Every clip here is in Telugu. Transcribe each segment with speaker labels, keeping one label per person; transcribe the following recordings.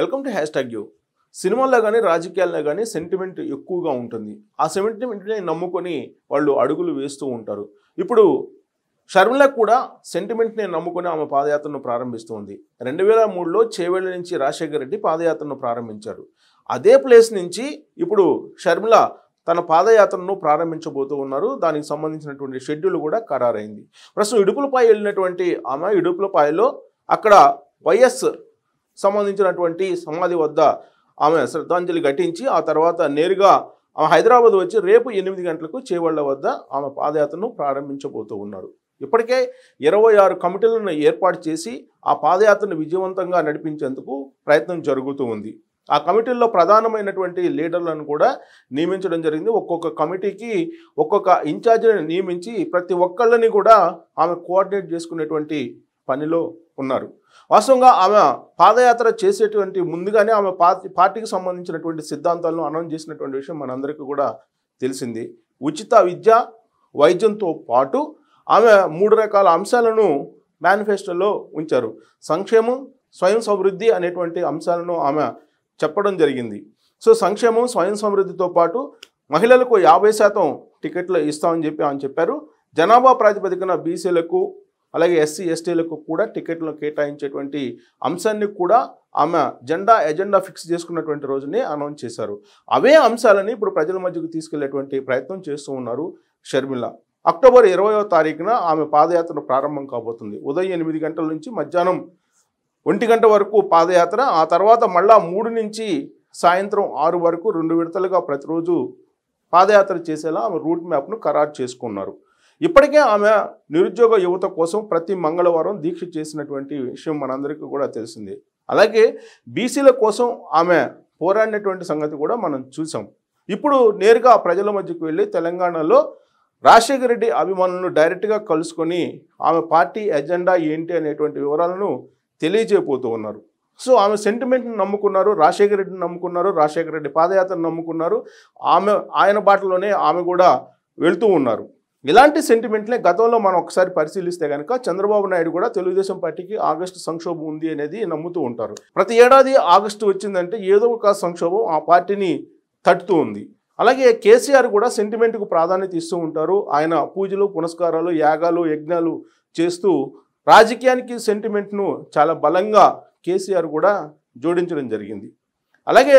Speaker 1: welcome to hashtag U సినిమాల్లో కానీ రాజకీయాల్లో కానీ సెంటిమెంట్ ఎక్కువగా ఉంటుంది ఆ సెంటిమెంట్ని నమ్ముకొని వాళ్ళు అడుగులు వేస్తూ ఉంటారు ఇప్పుడు షర్మిల కూడా సెంటిమెంట్ని నమ్ముకొని ఆమె పాదయాత్రను ప్రారంభిస్తుంది రెండు వేల మూడులో చేవెళ్ళ నుంచి రాజశేఖర రెడ్డి పాదయాత్రను ప్రారంభించారు అదే ప్లేస్ నుంచి ఇప్పుడు షర్మిల తన పాదయాత్రను ప్రారంభించబోతూ ఉన్నారు దానికి సంబంధించినటువంటి షెడ్యూల్ కూడా ఖరారైంది ప్రస్తుతం ఇడుపులపాయ వెళ్ళినటువంటి ఆమె ఇడుపులపాయలో అక్కడ వైఎస్ సంబంధించినటువంటి సమాధి వద్ద ఆమె శ్రద్ధాంజలి ఘటించి ఆ తర్వాత నేరుగా ఆమె హైదరాబాద్ వచ్చి రేపు ఎనిమిది గంటలకు చేవళ్ళ వద్ద ఆమె పాదయాత్రను ప్రారంభించబోతూ ఉన్నారు ఇప్పటికే ఇరవై ఆరు కమిటీలను ఏర్పాటు చేసి ఆ పాదయాత్రను విజయవంతంగా నడిపించేందుకు ప్రయత్నం జరుగుతూ ఉంది ఆ కమిటీల్లో ప్రధానమైనటువంటి లీడర్లను కూడా నియమించడం జరిగింది ఒక్కొక్క కమిటీకి ఒక్కొక్క ఇన్ఛార్జిని నియమించి ప్రతి ఒక్కళ్ళని కూడా ఆమె కోఆర్డినేట్ చేసుకునేటువంటి పనిలో ఉన్నారు వాస్తవంగా ఆమె పాదయాత్ర చేసేటువంటి ముందుగానే ఆమె పార్టీ పార్టీకి సంబంధించినటువంటి సిద్ధాంతాలను అనౌన్స్ చేసినటువంటి విషయం మనందరికీ కూడా తెలిసింది ఉచిత విద్య వైద్యంతో పాటు ఆమె మూడు రకాల అంశాలను మేనిఫెస్టోలో ఉంచారు సంక్షేమం స్వయం సమృద్ధి అనేటువంటి అంశాలను ఆమె చెప్పడం జరిగింది సో సంక్షేమం స్వయం సమృద్ధితో పాటు మహిళలకు యాభై శాతం టికెట్లు ఇస్తామని చెప్పి ఆమె చెప్పారు జనాభా ప్రాతిపదికన బీసీలకు అలాగే ఎస్సీ ఎస్టీలకు కూడా టికెట్లను కేటాయించేటువంటి అంశాన్ని కూడా ఆమె జెండా ఎజెండా ఫిక్స్ చేసుకున్నటువంటి రోజునే అనౌన్స్ చేశారు అవే అంశాలని ఇప్పుడు ప్రజల మధ్యకు తీసుకెళ్లేటువంటి ప్రయత్నం చేస్తూ ఉన్నారు షర్మిల అక్టోబర్ ఇరవయో తారీఖున ఆమె పాదయాత్ర ప్రారంభం కాబోతుంది ఉదయం ఎనిమిది గంటల నుంచి మధ్యాహ్నం ఒంటి గంట వరకు పాదయాత్ర ఆ తర్వాత మళ్ళా మూడు నుంచి సాయంత్రం ఆరు వరకు రెండు విడతలుగా ప్రతిరోజు పాదయాత్ర చేసేలా ఆమె రూట్ మ్యాప్ను ఖరారు చేసుకున్నారు ఇప్పటికే ఆమె నిరుద్యోగ యువత కోసం ప్రతి మంగళవారం దీక్ష చేసినటువంటి విషయం మనందరికీ కూడా తెలిసింది అలాగే బీసీల కోసం ఆమె పోరాడినటువంటి సంగతి కూడా మనం చూసాం ఇప్పుడు నేరుగా ప్రజల మధ్యకు వెళ్ళి తెలంగాణలో రాజశేఖర రెడ్డి అభిమానులను డైరెక్ట్గా కలుసుకొని ఆమె పార్టీ ఎజెండా ఏంటి అనేటువంటి వివరాలను తెలియజేయబోతూ ఉన్నారు సో ఆమె సెంటిమెంట్ని నమ్ముకున్నారు రాజశేఖర రెడ్డిని నమ్ముకున్నారు రాజశేఖర రెడ్డి పాదయాత్రను నమ్ముకున్నారు ఆమె ఆయన బాటలోనే ఆమె కూడా వెళ్తూ ఉన్నారు ఇలాంటి సెంటిమెంట్లే గతంలో మనం ఒకసారి పరిశీలిస్తే కనుక చంద్రబాబు నాయుడు కూడా తెలుగుదేశం పార్టీకి ఆగస్టు సంక్షోభం ఉంది అనేది నమ్ముతూ ఉంటారు ప్రతి ఏడాది ఆగస్టు వచ్చిందంటే ఏదో ఒక సంక్షోభం ఆ పార్టీని తట్టుతూ ఉంది అలాగే కేసీఆర్ కూడా సెంటిమెంట్కు ప్రాధాన్యత ఇస్తూ ఉంటారు ఆయన పూజలు పునస్కారాలు యాగాలు యజ్ఞాలు చేస్తూ రాజకీయానికి సెంటిమెంట్ను చాలా బలంగా కేసీఆర్ కూడా జోడించడం జరిగింది అలాగే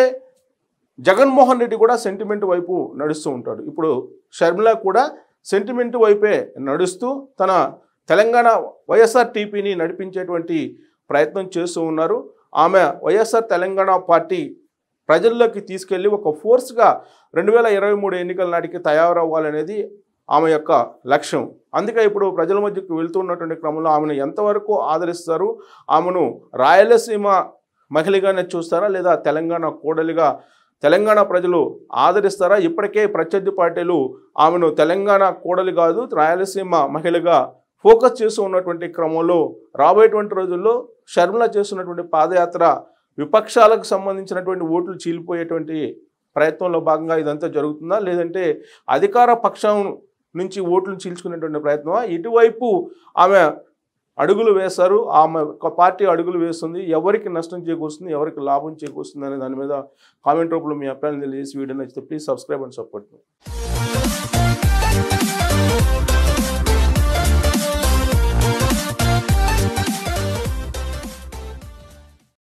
Speaker 1: జగన్మోహన్ రెడ్డి కూడా సెంటిమెంట్ వైపు నడుస్తూ ఉంటాడు ఇప్పుడు షర్మిల కూడా సెంటిమెంట్ వైపే నడుస్తూ తన తెలంగాణ వైఎస్ఆర్ టీపీని నడిపించేటువంటి ప్రయత్నం చేస్తూ ఉన్నారు ఆమె వైఎస్ఆర్ తెలంగాణ పార్టీ ప్రజల్లోకి తీసుకెళ్ళి ఒక ఫోర్స్గా రెండు వేల ఇరవై మూడు ఎన్నికల నాటికి తయారవ్వాలనేది ఆమె యొక్క లక్ష్యం అందుకే ఇప్పుడు ప్రజల మధ్యకు వెళ్తున్నటువంటి క్రమంలో ఆమెను ఎంతవరకు ఆదరిస్తారు ఆమెను రాయలసీమ మహిళగానే చూస్తారా లేదా తెలంగాణ కోడలిగా తెలంగాణ ప్రజలు ఆదరిస్తారా ఇప్పటికే ప్రత్యర్థి పార్టీలు ఆమెను తెలంగాణ కోడలి కాదు రాయలసీమ మహిళగా ఫోకస్ చేస్తూ ఉన్నటువంటి క్రమంలో రాబోయేటువంటి రోజుల్లో షర్మిల చేస్తున్నటువంటి పాదయాత్ర విపక్షాలకు సంబంధించినటువంటి ఓట్లు చీలిపోయేటువంటి ప్రయత్నంలో భాగంగా ఇదంతా జరుగుతుందా లేదంటే అధికార పక్షం నుంచి ఓట్లు చీల్చుకునేటువంటి ప్రయత్నమా ఇటువైపు ఆమె అడుగులు వేస్తారు ఆమె ఒక పార్టీ అడుగులు వేస్తుంది ఎవరికి నష్టం చేకూరుస్తుంది ఎవరికి లాభం చేకూరుస్తుంది అనే దాని మీద కామెంట్ రూపంలో మీ అభిప్రాయం తెలియజేసి వీడియో నచ్చితే please subscribe and support me